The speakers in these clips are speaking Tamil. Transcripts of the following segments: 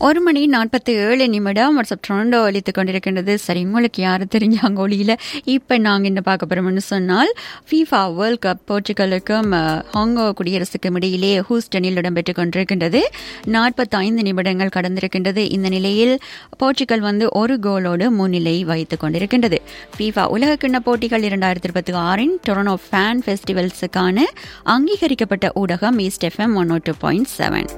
ஒரு மணி நாற்பத்தி ஏழு நிமிடம் வாட்ஸ்அப் ட்ரோண்டோ அளித்துக் கொண்டிருக்கின்றது சரி உங்களுக்கு யாரு தெரிஞ்சாங்க ஒளியில இப்ப நாங்க என்ன பார்க்க போறோம்னு சொன்னால் ஃபீஃபா வேர்ல்ட் கப் போர்ச்சுகலுக்கும் அஹ், ஹாங்கோ குடியரசுக்கும் இடையிலே ஹூஸ்டனில் இடம்பெற்றுக் கொண்டிருக்கின்றது நாற்பத்தைந்து நிமிடங்கள் கடந்திருக்கின்றது இந்த நிலையில் போர்ச்சுகல் வந்து ஒரு கோலோடு முன்னிலை வைத்துக் கொண்டிருக்கின்றது ஃபீஃபா உலகக்கிண்ண போட்டிகள் இரண்டாயிரத்தி இருபத்தி ஆறின் டொரனோ ஃபேன் ஃபெஸ்டிவல்ஸுக்கான அங்கீகரிக்கப்பட்ட ஊடகம் east FM one two point seven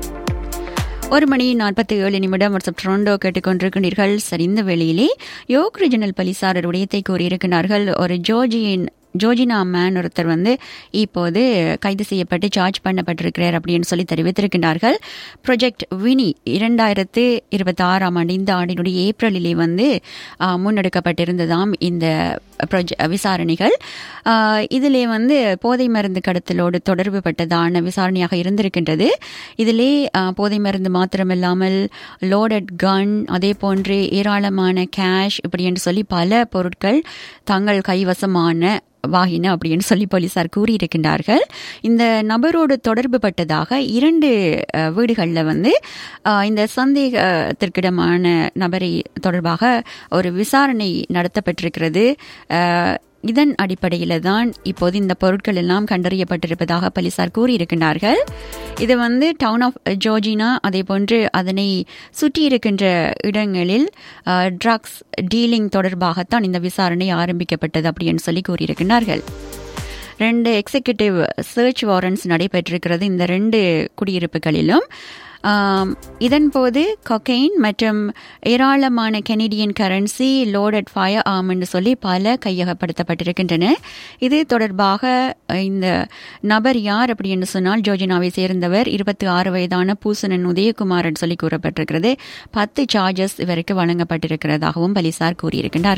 ஒரு மணி நாற்பத்தி ஏழு நிமிடம் வாட்ஸ்அப் ட்ரோண்டோ கேட்டுக்கொண்டிருக்கிறீர்கள் சரி இந்த வேளையிலே யோக் ரிஜினல் பலிசாரர் விடயத்தை கூறியிருக்கிறார்கள் ஒரு ஜோர்ஜியின் ஜோஜினா மேன் ஒருத்தர் வந்து இப்போது கைது செய்யப்பட்டு சார்ஜ் பண்ணப்பட்டிருக்கிறார் அப்படின்னு சொல்லி தெரிவித்திருக்கிறார்கள் ப்ரொஜெக்ட் வினி இரண்டாயிரத்து இருபத்தி ஆறாம் ஆண்டு இந்த ஆண்டினுடைய ஏப்ரலிலே வந்து ஆ, முன்னெடுக்கப்பட்டிருந்ததாம் இந்த ப்ரொஜெ விசாரணைகள் ஆ, இதிலே வந்து போதை மருந்து கடத்தலோடு தொடர்பு பட்டதான விசாரணையாக இருந்திருக்கின்றது இதிலே ஆ, போதை மருந்து மாத்திரமில்லாமல் லோடட் கன் அதே போன்று ஏராளமான கேஷ் இப்படி என்று சொல்லி பல பொருட்கள் தங்கள் கைவசமான வாகின அப்படின்னு சொல்லி போலீசார் கூறியிருக்கின்றார்கள் இந்த நபரோடு தொடர்பு பட்டதாக இரண்டு அஹ், வீடுகளில் வந்து அஹ், இந்த சந்தேகத்திற்கிடமான நபரை தொடர்பாக ஒரு விசாரணை நடத்தப்பட்டிருக்கிறது அஹ், இதன் அடிப்படையில் தான் இப்போது இந்த பொருட்கள் எல்லாம் கண்டறியப்பட்டிருப்பதாக போலீசார் கூறியிருக்கின்றார்கள் இது வந்து டவுன் ஆஃப் ஜோர்ஜினா அதே போன்று அதனை சுற்றி இருக்கின்ற இடங்களில் ட்ரக்ஸ் டீலிங் தொடர்பாகத்தான் இந்த விசாரணை ஆரம்பிக்கப்பட்டது அப்படின்னு சொல்லி கூறியிருக்கிறார்கள் ரெண்டு எக்ஸிகியூட்டிவ் சர்ச் வாரண்ட்ஸ் நடைபெற்றிருக்கிறது இந்த ரெண்டு குடியிருப்புகளிலும் ஆம், இதன்போது கொக்கைன் மற்றும் ஏராளமான கெனடியன் கரன்சி லோடட் ஃபயர் ஆம் என்று சொல்லி பல கையகப்படுத்தப்பட்டிருக்கின்றன இது தொடர்பாக அஹ், இந்த நபர் யார் அப்படி என்று சொன்னால் ஜோஜினாவை சேர்ந்தவர் இருபத்தி ஆறு வயதான பூசணன் உதயகுமார் என்று சொல்லி கூறப்பட்டிருக்கிறது பத்து சார்ஜஸ் இவருக்கு வழங்கப்பட்டிருக்கிறதாகவும் போலீசார் கூறியிருக்கின்றார்கள்